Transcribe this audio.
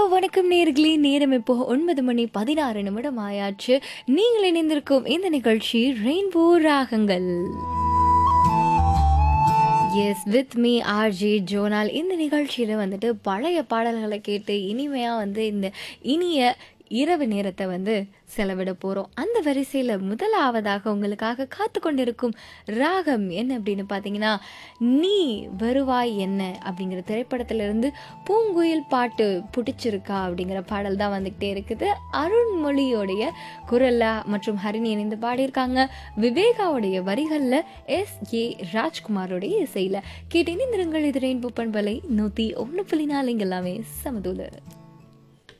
வணக்கம் நேர்களே நேரம் இப்போ ஒன்பது மணி பதினாறு நிமிடம் ஆயாச்சு நீங்கள் இணைந்திருக்கும் இந்த நிகழ்ச்சி ரெயின்போ ராகங்கள் எஸ் வித் மீ ஆர்ஜி ஜோனால் இந்த நிகழ்ச்சியில் வந்துட்டு பழைய பாடல்களை கேட்டு இனிமையாக வந்து இந்த இனிய இரவு நேரத்தை வந்து செலவிட போகிறோம் அந்த வரிசையில் முதலாவதாக உங்களுக்காக காத்து கொண்டிருக்கும் ராகம் என்ன அப்படின்னு பார்த்தீங்கன்னா நீ வருவாய் என்ன அப்படிங்கிற திரைப்படத்திலிருந்து பூங்குயில் பாட்டு பிடிச்சிருக்கா அப்படிங்கிற பாடல் தான் வந்துக்கிட்டே இருக்குது அருண்மொழியோடைய குரல்ல மற்றும் ஹரிணி இணைந்து பாடியிருக்காங்க விவேகாவுடைய வரிகளில் எஸ் ஏ ராஜ்குமாரோடைய இசையில் கேட்டு இணைந்திருங்கள் இது ரெயின்போ பண்பலை நூற்றி ஒன்று புள்ளி நாலு இங்க எல்லாமே சமதூல